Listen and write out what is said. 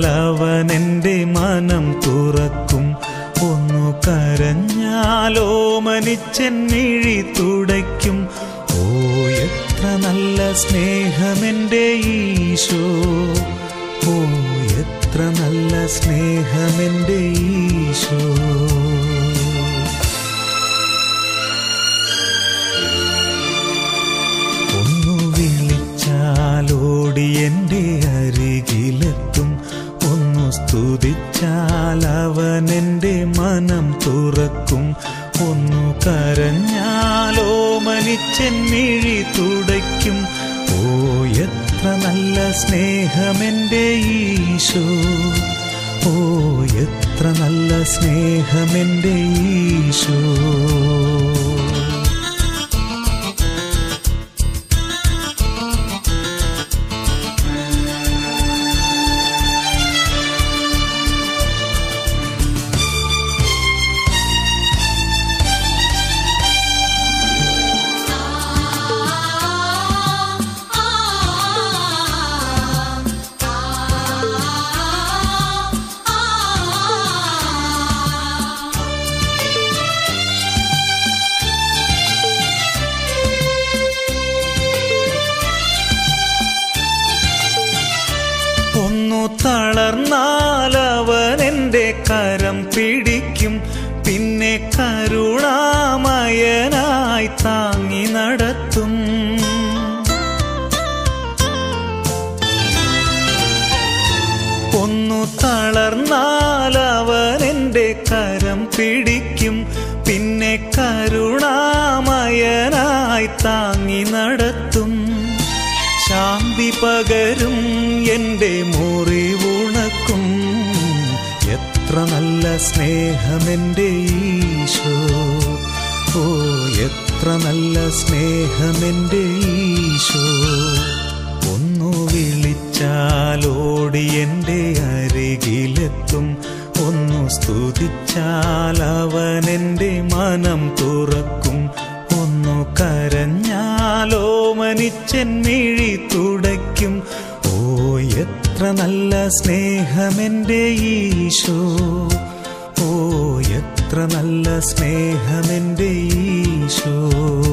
അവൻ എൻ്റെ മനം തുറക്കും ഒന്നു കരഞ്ഞാലോ മനിച്ചൻ മിഴി തുടയ്ക്കും ഓ എത്ര നല്ല സ്നേഹമെൻ്റെ ഈശോ ഓ എത്ര നല്ല സ്നേഹമെൻ്റെ ഈശോ ഒന്നു വിളിച്ചാലോടി എൻ്റെ അരികിലെത്തും ഒന്നു സ്തുതിച്ചാൽ അവൻ എൻ്റെ മനം തുറക്കും ഒന്നു കരഞ്ഞാലോ മനിച്ചൻ മിഴി തുടയ്ക്കും ഓ എത്ര നല്ല സ്നേഹമെൻ്റെ ഈശോ ഓ എത്ര നല്ല സ്നേഹമെൻ്റെ ഈശോ ഒന്നു തളർന്നാൽ അവൻ എൻ്റെ കരം പിടിക്കും പിന്നെ കരുണാമയനായി താങ്ങി നടത്തും ഒന്നു തളർന്നാൽ അവൻ എൻ്റെ കരം പിടിക്കും പിന്നെ കരുണാമയനായി താങ്ങി നടത്തും ശാന്തി പകരും എൻ്റെ മുറിവുണക്കും എത്ര നല്ല സ്നേഹമെൻ്റെ ഈശോ ഓ എത്ര നല്ല സ്നേഹമെൻ്റെ ഈശോ ഒന്നു വിളിച്ചാലോടി എൻ്റെ അരികിലെത്തും ഒന്നു സ്തുതിച്ചാൽ അവൻ എൻ്റെ മനം തുറക്കും ഒന്നു കരഞ്ഞാലോ മനിച്ചൻ മിഴി തുടയ്ക്കും ഓ എത്ര നല്ല സ്നേഹമെൻ്റെ ഈശോ ഓ എത്ര നല്ല സ്നേഹമെൻ്റെ ഈശോ